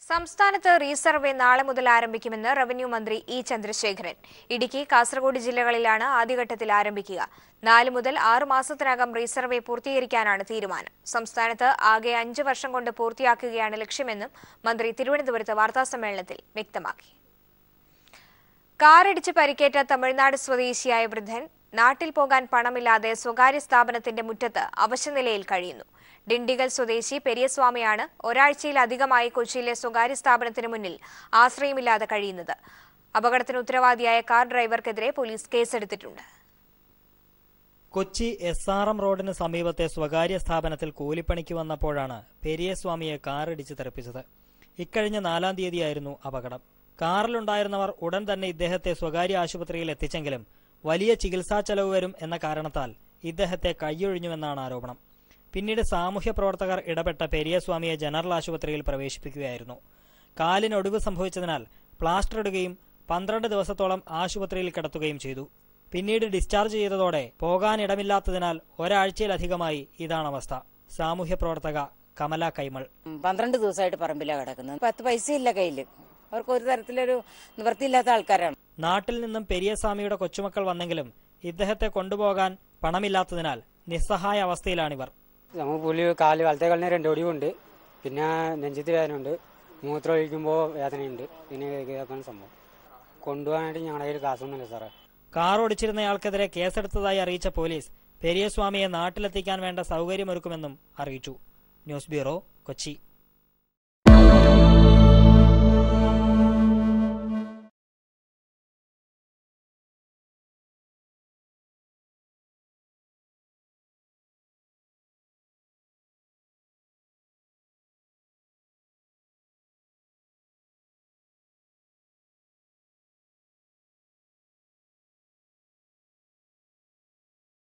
സംസ്ഥാനത്ത് റീസർവേ നാളെ മുതൽ ആരംഭിക്കുമെന്ന് റവന്യൂ മന്ത്രി ഇ ചന്ദ്രശേഖരൻ ഇടുക്കി കാസർഗോഡ് ജില്ലകളിലാണ് ആദ്യഘട്ടത്തിൽ ആരംഭിക്കുക നാല് മുതൽ ആറ് മാസത്തിനകം റീസർവേ പൂർത്തീകരിക്കാനാണ് തീരുമാനം സംസ്ഥാനത്ത് ആകെ അഞ്ച് വർഷം കൊണ്ട് പൂർത്തിയാക്കുകയാണ് ലക്ഷ്യമെന്നും മന്ത്രി തിരുവനന്തപുരത്ത് വാർത്താസമ്മേളനത്തിൽ വ്യക്തമാക്കി കാറിടിച്ച് പരിക്കേറ്റ തമിഴ്നാട് സ്വദേശിയായ വൃദ്ധൻ നാട്ടിൽ പോകാൻ പണമില്ലാതെ സ്വകാര്യ സ്ഥാപനത്തിന്റെ മുറ്റത്ത് അവശനിലയിൽ കഴിയുന്നു ഡിണ്ടിഗൽ സ്വദേശി പെരിയസ്വാമിയാണ് ഒരാഴ്ചയിലധികമായി കൊച്ചിയിലെ സ്വകാര്യ സ്ഥാപനത്തിന് മുന്നിൽ ആശ്രയമില്ലാതെ കഴിയുന്നത് അപകടത്തിന് ഉത്തരവാദിയായ കാർ ഡ്രൈവർക്കെതിരെ പോലീസ് കേസെടുത്തിട്ടുണ്ട് കൊച്ചി എസ് ആർ എം റോഡിന് സമീപത്തെ സ്വകാര്യ സ്ഥാപനത്തിൽ കൂലിപ്പണിക്ക് വന്നപ്പോഴാണ് പെരിയസ്വാമിയെ കാറിടിച്ച് തെറിപ്പിച്ചത് ഇക്കഴിഞ്ഞ നാലാം തീയതിയായിരുന്നു അപകടം കാറിലുണ്ടായിരുന്നവർ ഉടൻ തന്നെ ഇദ്ദേഹത്തെ സ്വകാര്യ ആശുപത്രിയിൽ എത്തിച്ചെങ്കിലും വലിയ ചികിത്സാ ചെലവ് വരും എന്ന കാരണത്താൽ ഇദ്ദേഹത്തെ കൈയൊഴിഞ്ഞുവെന്നാണ് ആരോപണം പിന്നീട് സാമൂഹ്യ പ്രവർത്തകർ ഇടപെട്ട പെരിയസ്വാമിയെ ജനറൽ ആശുപത്രിയിൽ പ്രവേശിപ്പിക്കുകയായിരുന്നു കാലിന് ഒടിവ് സംഭവിച്ചതിനാൽ പ്ലാസ്റ്റർ ഇടുകയും പന്ത്രണ്ട് ദിവസത്തോളം ആശുപത്രിയിൽ കിടത്തുകയും ചെയ്തു പിന്നീട് ഡിസ്ചാർജ് ചെയ്തതോടെ പോകാനിടമില്ലാത്തതിനാൽ ഒരാഴ്ചയിലധികമായി ഇതാണ് അവസ്ഥ സാമൂഹ്യ പ്രവർത്തക കമല കൈമൾ ഉം, പന്ത്രണ്ട് ദിവസമായിട്ട് പറമ്പിലാണ് കിടക്കുന്നത് പത്ത് പൈസ ഇല്ല കയ്യില് അവർക്ക് ഒരു തരത്തിലൊരു നിവൃത്തിയില്ലാത്ത ആൾക്കാരാണ് നാട്ടിൽ നിന്നും പെരിയസ്വാമിയുടെ കൊച്ചുമക്കൾ വന്നെങ്കിലും ഇദ്ദേഹത്തെ കൊണ്ടുപോകാൻ പണമില്ലാത്തതിനാൽ നിസ്സഹായ അവസ്ഥയിലാണിവർ നമുക്ക് പുലി കാല് വലത്തെ കാലിന് രണ്ട് ഒടിവുണ്ട് പിന്നെ നെഞ്ചത്ത് വേദനയുണ്ട് മൂത്രം ഒഴിക്കുമ്പോൾ വേദനയുണ്ട് പിന്നെ ഇതൊക്കെയാണ് സംഭവം കൊണ്ടുപോകാനായിട്ട് ഞങ്ങളുടെ കയ്യിൽ കാശൊന്നുമില്ല സാറേ കാർ ഓടിച്ചിരുന്നയാൾക്കെതിരെ കേസെടുത്തതായി അറിയിച്ച പോലീസ് പെരിയസ്വാമിയെ നാട്ടിലെത്തിക്കാൻ വേണ്ട സൗകര്യമൊരുക്കുമെന്നും അറിയിച്ചു ന്യൂസ് ബ്യൂറോ കൊച്ചി